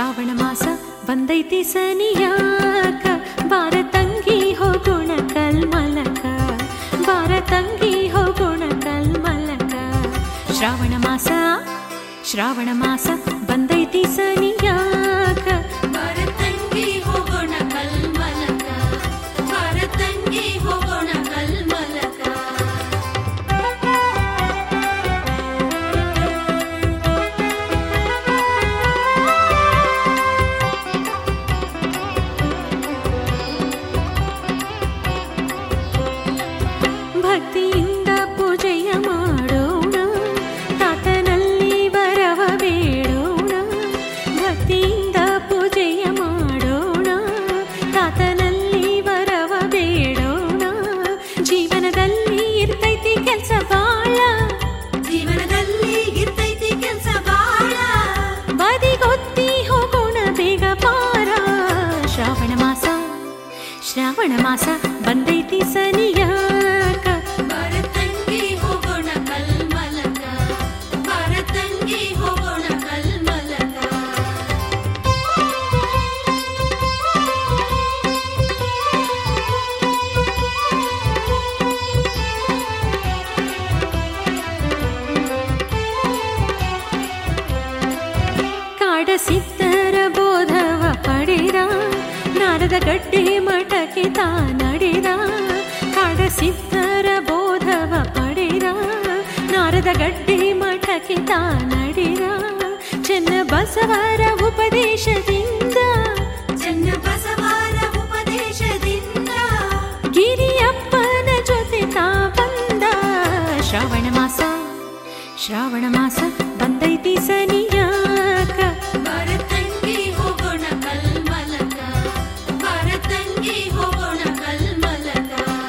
ಶ್ರಾವಣ ಮಾಸ ಬಂದೈತಿ ಸನಿಯಾಕ ಬಾರ ತಂಗಿ ಹೋಗೋಣ ಕಲ್ಮಲಕ ಬಾರ ತಂಗಿ ಹೋಗೋಣ ಕಲ್ಮಲಕ ಶ್ರಾವಣ ಮಾಸ ಶ್ರಾವಣ ಮಾಸ ಬಂದೈತಿ ಸನಿಯಾಕ ಬಾರ ತಂಗಿ ಹೋಗೋಣ ಕಲ್ಮಲಕ ಬಾರ ತಂಗಿ ಹೋಗೋಣ ಕಲ್ಮಲಕ ಭಕ್ತಿಯಿಂದ ಪೂಜೆಯ ಮಾಡೋಣ ತಾತನಲ್ಲಿ ವರವ ಬೇಡೋಣ ಭಕ್ತಿಯಿಂದ ಪೂಜೆಯ ಮಾಡೋಣ ತಾತನಲ್ಲಿ ವರವ ಬೇಡೋಣ ಜೀವನದಲ್ಲಿ ಇರ್ತೈತಿ ಕೆಲ್ಸ ಬಾಳ ಜೀವನದಲ್ಲಿ ಇರ್ತೈತಿ ಕೆಲ್ಸ ಬಾಳ ಬದಿಗೊತ್ತಿ ಹೋಗೋಣ ಬೇಗ ಪಾರ ಶ್ರಾವಣ ಮಾಸ ಶ್ರಾವಣ ಮಾಸ ಬಂದೈತಿ ಸನಿಯಾಕ ಬಾರ ತಂಗಿ ಹೋಗೋಣ ಕಲ್ಮಲಕ ಬಾರ ತಂಗಿ ಹೋಗೋಣ ಕಲ್ಮಲಕ ಕಾಡ ಸಿದ್ಧರ ಬೋಧವ ಪಡೆದ ನಾರದ ಗಡ್ಡೆ ಮಠಕ್ಕೆ ತಾ ನಡೆದ ಕಾಡ ಸಿದ್ಧರ ಬೋಧವ ಪಡೆದ ನಾರದ ಗಡ್ಡೆ ಮಠಕ್ಕೆ ತಾ ನಡೆದ ಚೆನ್ನ ಬಸವರ ಉಪದೇಶದಿಂದ ಚೆನ್ನ ಬಸವರ ಉಪದೇಶದಿಂದ ಗಿರಿಯಪ್ಪನ ಜೊತೆ ತಾ ಬಂದ ಶ್ರಾವಣ ಮಾಸ ಶ್ರಾವಣ ಮಾಸ ಬಂದೈತಿ ಸನಿಯಾಕ ಬಾರ ತಂಗಿ ಹೋಗೋಣ ಕಲ್ಮಲಕ ಬಾರ ತಂಗಿ ಹೋಗೋಣ ಕಲ್ಮಲಕ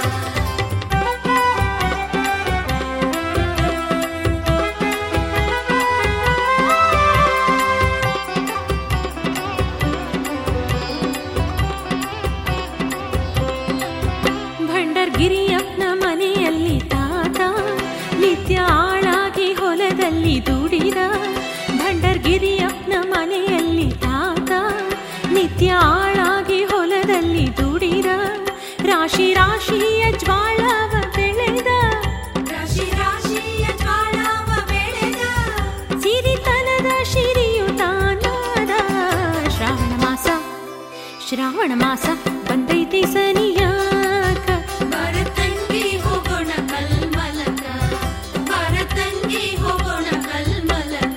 ಭಂಡರ್ಗಿರಿಯಪ್ಪನ ಮನೆಯಲ್ಲಿ ತಾತ ನಿತ್ಯ ಆಳಾಗಿ ಹೊಲದಲ್ಲಿ ದುಡಿದ ಭಂಡರ್ಗಿರಿಯಪ್ಪನ ಮನೆಯಲ್ಲಿ ತಾತ ನಿತ್ಯ ಆಳಾಗಿ ಹೊಲದಲ್ಲಿ ದುಡಿದ ರಾಶಿ ರಾಶಿಯ ಜ್ವಾಳವ ಬೆಳೆದ ರಾಶಿ ರಾಶಿಯ ಜ್ವಾಳವ ಬೆಳೆದ ಸಿರಿತನದ ಶಿರಿಯು ತಾನಾದ ಶ್ರಾವಣ ಮಾಸ ಶ್ರಾವಣ ಮಾಸ ಬಂದೈತಿ ಸನಿಯಾಕ ಬಾರ ತಂಗಿ ಹೋಗೋಣ ಕಲ್ಮಲಕ ಬಾರ ತಂಗಿ ಹೋಗೋಣ ಕಲ್ಮಲಕ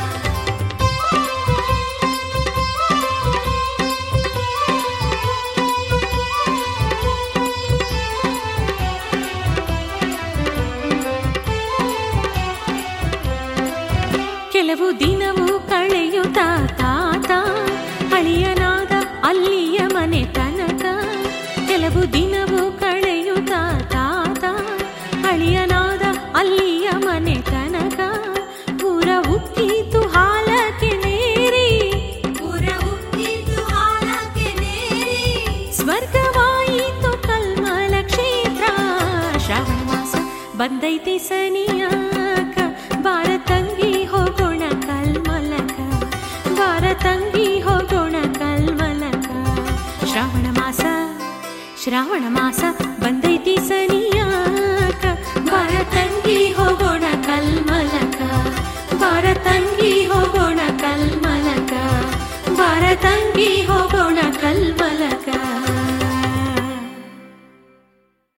ಕೆಲವು ದಿನವೂ ಕಳೆಯುತ್ತ ತಾತ ಅಳಿಯನಾದ ಅಲ್ಲಿಯ ಮನೆ ತನಕ ಕೆಲವು ದಿನವೂ ಕಳೆಯುತ್ತ ತಾತ ಅಳಿಯನಾದ ಅಲ್ಲಿಯ ಮನೆ ತನಕ ಪೂರ ಉಕ್ಕಿತು ಹಾಲಕ್ಕೆ ನೇರಿ ಪೂರ ಉಕ್ಕಿತು ಹಾಲಕ್ಕೆ ನೇರಿ ಸ್ವರ್ಗವಾಯಿತು ಕಲ್ಮಲ ಕ್ಷೇತ್ರ ಶ್ರಾವಣ ಮಾಸ ಬಂದೈತಿ ಸನಿಯಾಕ ಬಾರ ತಂಗಿ ಹೋಗೋಣ ಕಲ್ಮಲಕ ಬಾರ ತಂಗಿ ಹೋಗೋಣ ಕಲ್ಮಲಕ ಶ್ರಾವಣ ಮಾಸ ಶ್ರಾವಣ ಮಾಸ ಬಂದೈತಿ ಸನಿಯಾಕ ಬಾರ ತಂಗಿ ಹೋಗೋಣ ಕಲ್ಮಲಕ ಬಾರ ತಂಗಿ ಹೋಗೋಣ ಕಲ್ಮಲಕ ಬಾರ ತಂಗಿ ಹೋಗೋಣ ಕಲ್ಮಲಕ